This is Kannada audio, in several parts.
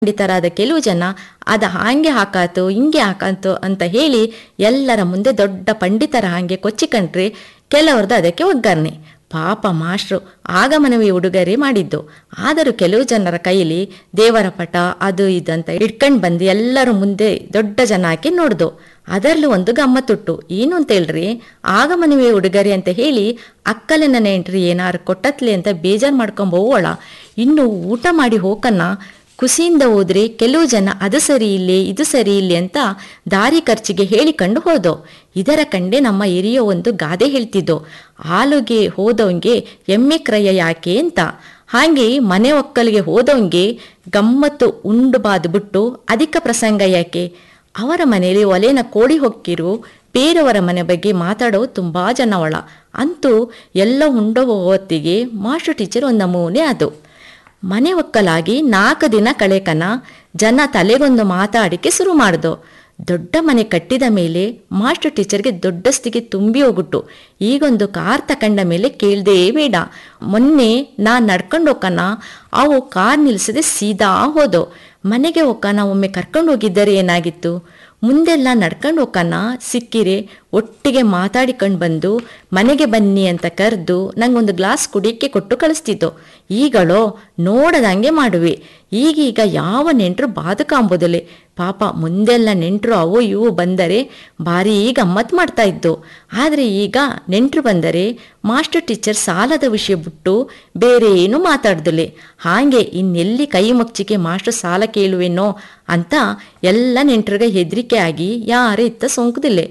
ಪಂಡಿತರಾದ ಕೆಲವು ಜನ ಅದ ಹಾಂಗೆ ಹಾಕಾತು ಹಿಂಗೆ ಹಾಕಾತು ಅಂತ ಹೇಳಿ ಎಲ್ಲರ ಮುಂದೆ ದೊಡ್ಡ ಪಂಡಿತರ ಹಾಗೆ ಕೊಚ್ಚಿಕೊಂಡ್ರೆ ಕೆಲವರದು ಅದಕ್ಕೆ ಒಗ್ಗರಣೆ ಪಾಪ ಮಾಸ್ಟ್ರು ಆಗಮನವೇ ಉಡುಗೊರೆ ಮಾಡಿದ್ದು ಆದರೂ ಕೆಲವು ಜನರ ಕೈಲಿ ದೇವರ ಪಟ ಅದು ಇದು ಅಂತ ಇಟ್ಕೊಂಡು ಬಂದು ಎಲ್ಲರ ಮುಂದೆ ದೊಡ್ಡ ಜನ ಹಾಕಿ ನೋಡ್ದು ಅದರಲ್ಲೂ ಒಂದು ಗಮ್ಮತ್ತುಟ್ಟು ಏನು ಅಂತ ಹೇಳ್ರಿ ಆಗಮನವೇ ಉಡುಗೊರೆ ಅಂತ ಹೇಳಿ ಅಕ್ಕಲಿನ ನೆಂಟ್ರಿ ಏನಾರು ಕೊಟ್ಟತ್ಲಿ ಅಂತ ಬೇಜಾರು ಮಾಡ್ಕೊಂಡ್ ಹೋಗೋಳ ಇನ್ನು ಊಟ ಮಾಡಿ ಹೋಕನ್ನ ಖುಷಿಯಿಂದ ಹೋದ್ರೆ ಕೆಲವು ಜನ ಅದು ಸರಿ ಇಲ್ಲಿ ಇದು ಸರಿ ಇಲ್ಲಿ ಅಂತ ದಾರಿ ಖರ್ಚಿಗೆ ಹೇಳಿಕೊಂಡು ಹೋದೋ ಇದರ ಕಂಡೆ ನಮ್ಮ ಹಿರಿಯ ಒಂದು ಗಾದೆ ಹೇಳ್ತಿದ್ದೋ ಹಾಲುಗೆ ಹೋದವಂಗೆ ಎಮ್ಮೆ ಕ್ರಯ ಯಾಕೆ ಅಂತ ಹಾಗೆ ಮನೆ ಒಕ್ಕಲಿಗೆ ಹೋದವಂಗೆ ಗಮ್ಮತ್ತು ಉಂಡು ಬಾದು ಬಿಟ್ಟು ಅಧಿಕ ಪ್ರಸಂಗ ಯಾಕೆ ಅವರ ಮನೆಯಲ್ಲಿ ಒಲೆನ ಕೋಡಿ ಹೊಕ್ಕಿರು ಬೇರೆಯವರ ಮನೆ ಬಗ್ಗೆ ಮಾತಾಡೋ ತುಂಬಾ ಜನವಳ ಅಂತೂ ಎಲ್ಲ ಉಂಡೋ ಹೊತ್ತಿಗೆ ಮಾಸ್ಟರ್ ಟೀಚರ್ ಒಂದು ನಮೂನೆ ಅದು ಮನೆ ಒಕ್ಕಲಾಗಿ ನಾಲ್ಕು ದಿನ ಕಳೆಕನ ಜನ ತಲೆಗೊಂದು ಮಾತಾಡಿಕೆ ಶುರು ಮಾಡ್ದು ದೊಡ್ಡ ಮನೆ ಕಟ್ಟಿದ ಮೇಲೆ ಮಾಸ್ಟರ್ ಟೀಚರ್ಗೆ ದೊಡ್ಡಸ್ತಿಗೆ ತುಂಬಿ ಹೋಗ್ಬಿಟ್ಟು ಈಗೊಂದು ಕಾರ್ ತಕಂಡ ಮೇಲೆ ಕೇಳ್ದೇ ಬೇಡ ಮೊನ್ನೆ ನಾ ನಡ್ಕೊಂಡು ಹೋಕನ ಅವು ಕಾರ್ ನಿಲ್ಸದೆ ಸೀದಾ ಹೋದೋ ಮನೆಗೆ ಹೋಕನ ಒಮ್ಮೆ ಕರ್ಕೊಂಡು ಹೋಗಿದ್ದರೆ ಏನಾಗಿತ್ತು ಮುಂದೆಲ್ಲ ನಡ್ಕೊಂಡು ಹೋಕನ ಸಿಕ್ಕಿರೆ ಒಟ್ಟಿಗೆ ಮಾತಾಡಿಕೊಂಡು ಬಂದು ಮನೆಗೆ ಬನ್ನಿ ಅಂತ ಕರೆದು ನಂಗೊಂದು ಗ್ಲಾಸ್ ಕುಡಿಯಕ್ಕೆ ಕೊಟ್ಟು ಕಳಿಸ್ತಿತ್ತು ಈಗಳೋ ನೋಡದಂಗೆ ಮಾಡುವೆ ಈಗೀಗ ಯಾವ ನೆಂಟರು ಬಾಧಕಾಂಬೋದಲೆ ಪಾಪ ಮುಂದೆಲ್ಲ ನೆಂಟರು ಅವು ಇವು ಬಂದರೆ ಭಾರಿ ಗಮ್ಮತ್ ಮಾಡ್ತಾ ಇದ್ದು ಆದರೆ ಈಗ ನೆಂಟರು ಬಂದರೆ ಮಾಸ್ಟರ್ ಟೀಚರ್ ಸಾಲದ ವಿಷಯ ಬಿಟ್ಟು ಬೇರೆ ಏನು ಮಾತಾಡ್ದಲೆ ಹಾಗೆ ಇನ್ನೆಲ್ಲಿ ಕೈ ಮುಚ್ಚಿಕೆ ಮಾಸ್ಟರ್ ಸಾಲ ಕೇಳುವೆನೋ ಅಂತ ಎಲ್ಲ ನೆಂಟರಿಗೆ ಹೆದರಿಕೆ ಆಗಿ ಯಾರೇ ಇತ್ತ ಸೋಂಕುದಿಲ್ಲ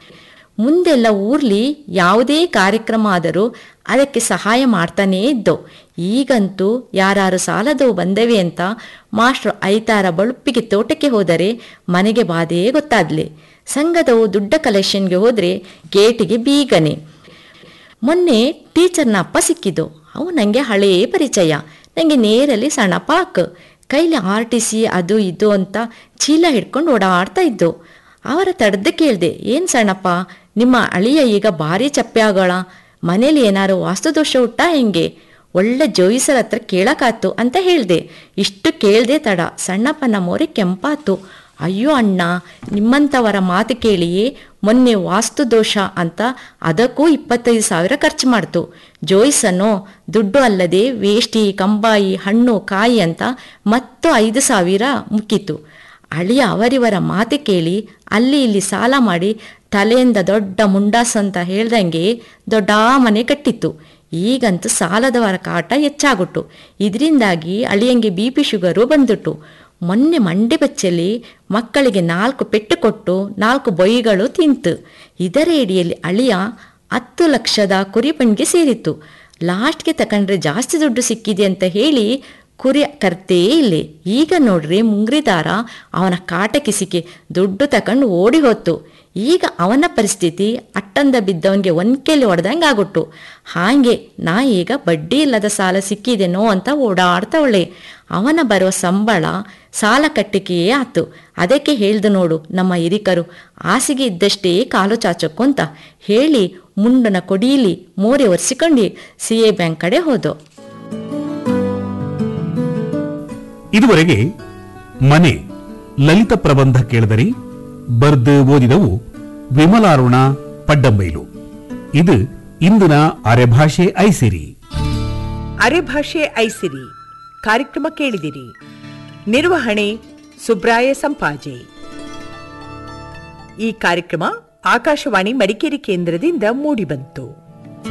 ಮುಂದೆಲ್ಲ ಊರ್ಲಿ ಯಾವುದೇ ಕಾರ್ಯಕ್ರಮ ಆದರೂ ಅದಕ್ಕೆ ಸಹಾಯ ಮಾಡ್ತಾನೇ ಇದ್ದೋ ಈಗಂತೂ ಯಾರು ಸಾಲದವು ಬಂದವೆ ಅಂತ ಮಾಸ್ಟ್ರು ಐತಾರ ಬಳುಪಿಗೆ ತೋಟಕ್ಕೆ ಹೋದರೆ ಮನೆಗೆ ಬಾಧೇ ಗೊತ್ತಾದ್ಲೆ ಸಂಘದವು ದುಡ್ಡ ಕಲೆಕ್ಷನ್ಗೆ ಹೋದ್ರೆ ಗೇಟಿಗೆ ಬೀಗನೆ ಮೊನ್ನೆ ಟೀಚರ್ನ ಅಪ್ಪ ಸಿಕ್ಕಿದ್ದು ಅವು ನನಗೆ ಹಳೇ ಪರಿಚಯ ನನಗೆ ನೇರಲ್ಲಿ ಸಣ್ಣ ಪಾಕ್ ಕೈಲಿ ಆರ್ ಟಿ ಸಿ ಅದು ಇದು ಅಂತ ಚೀಲ ಹಿಡ್ಕೊಂಡು ಓಡಾಡ್ತಾ ಇದ್ದು ಅವರ ತಡೆದು ಕೇಳಿದೆ ಏನು ಸಣ್ಣಪ್ಪ ನಿಮ್ಮ ಅಳಿಯ ಈಗ ಭಾರಿ ಚಪ್ಪೆ ಆಗೋಳ ಮನೇಲಿ ಏನಾರು ವಾಸ್ತುದೋಷ ಹುಟ್ಟಾ ಹೆಂಗೆ ಒಳ್ಳೆ ಜೋಯಿಸರ ಹತ್ರ ಕೇಳಕಾತು ಅಂತ ಹೇಳ್ದೆ ಇಷ್ಟು ಕೇಳ್ದೆ ತಡ ಸಣ್ಣಪ್ಪನ ಮೋರೆ ಕೆಂಪಾತು ಅಯ್ಯೋ ಅಣ್ಣ ನಿಮ್ಮಂಥವರ ಮಾತು ಕೇಳಿಯೇ ಮೊನ್ನೆ ವಾಸ್ತು ದೋಷ ಅಂತ ಅದಕ್ಕೂ ಇಪ್ಪತ್ತೈದು ಸಾವಿರ ಖರ್ಚು ಮಾಡ್ತು ಜೋಯಿಸನೋ ದುಡ್ಡು ಅಲ್ಲದೆ ವೇಷ್ಟಿ ಕಂಬಾಯಿ ಹಣ್ಣು ಕಾಯಿ ಅಂತ ಮತ್ತು ಐದು ಸಾವಿರ ಮುಕ್ಕಿತು ಅಳಿಯ ಅವರಿವರ ಮಾತು ಕೇಳಿ ಅಲ್ಲಿ ಇಲ್ಲಿ ಸಾಲ ಮಾಡಿ ತಲೆಯಿಂದ ದೊಡ್ಡ ಮುಂಡಾಸ್ ಅಂತ ಹೇಳ್ದಂಗೆ ದೊಡ್ಡ ಮನೆ ಕಟ್ಟಿತ್ತು ಈಗಂತೂ ಸಾಲದವರ ಕಾಟ ಹೆಚ್ಚಾಗುಟ್ಟು ಇದರಿಂದಾಗಿ ಅಳಿಯಂಗೆ ಬಿ ಪಿ ಶುಗರು ಬಂದುಟ್ಟು ಮೊನ್ನೆ ಮಂಡೆ ಬಚ್ಚಲಿ ಮಕ್ಕಳಿಗೆ ನಾಲ್ಕು ಪೆಟ್ಟು ಕೊಟ್ಟು ನಾಲ್ಕು ಬೊಯ್ಗಳು ತಿಂತು ಇದರ ಎಡಿಯಲ್ಲಿ ಅಳಿಯ ಹತ್ತು ಲಕ್ಷದ ಕುರಿಪಣಿಗೆ ಸೇರಿತ್ತು ಲಾಸ್ಟ್ಗೆ ತಕೊಂಡ್ರೆ ಜಾಸ್ತಿ ದುಡ್ಡು ಸಿಕ್ಕಿದೆ ಅಂತ ಹೇಳಿ ಕುರಿ ಕರ್ತೇ ಇಲ್ಲಿ ಈಗ ನೋಡ್ರಿ ಮುಂಗ್ರಿದಾರ ಅವನ ಕಾಟ ಕಿಸಿಕೆ ದುಡ್ಡು ತಕೊಂಡು ಓಡಿ ಹೋತು ಈಗ ಅವನ ಪರಿಸ್ಥಿತಿ ಅಟ್ಟಂದ ಬಿದ್ದವನಿಗೆ ಒಂದ್ಕೆಲಿ ಹೊಡೆದಂಗೆ ಆಗುಟ್ಟು ಹಾಗೆ ನಾ ಈಗ ಬಡ್ಡಿ ಇಲ್ಲದ ಸಾಲ ಸಿಕ್ಕಿದೆನೋ ಅಂತ ಓಡಾಡ್ತವಳೆ ಅವನ ಬರುವ ಸಂಬಳ ಸಾಲ ಕಟ್ಟಿಕೆಯೇ ಆತು ಅದಕ್ಕೆ ಹೇಳ್ದು ನೋಡು ನಮ್ಮ ಹಿರಿಕರು ಹಾಸಿಗೆ ಇದ್ದಷ್ಟೇ ಕಾಲು ಚಾಚಕ್ಕು ಅಂತ ಹೇಳಿ ಮುಂಡನ ಕೊಡೀಲಿ ಮೋರೆ ಒರೆಸಿಕೊಂಡು ಸಿ ಎ ಬ್ಯಾಂಕ್ ಕಡೆ ಹೋದೋ ಇದುವರೆಗೆ ಮನೆ ಲಲಿತ ಪ್ರಬಂಧ ಕೇಳಿದರಿ ಬರ್ದು ಓದಿದವು ವಿಮಲಾರುಣ ಪಡ್ಡಂಬೈಲು ಇದು ಇಂದಿನ ಅರೆಭಾಷೆ ಐಸಿರಿ ಅರೆಭಾಷೆ ಐಸಿರಿ ಕಾರ್ಯಕ್ರಮ ಕೇಳಿದಿರಿ ನಿರ್ವಹಣೆ ಸುಬ್ರಾಯ ಸಂಪಾಜೆ ಈ ಕಾರ್ಯಕ್ರಮ ಆಕಾಶವಾಣಿ ಮಡಿಕೇರಿ ಕೇಂದ್ರದಿಂದ ಮೂಡಿಬಂತು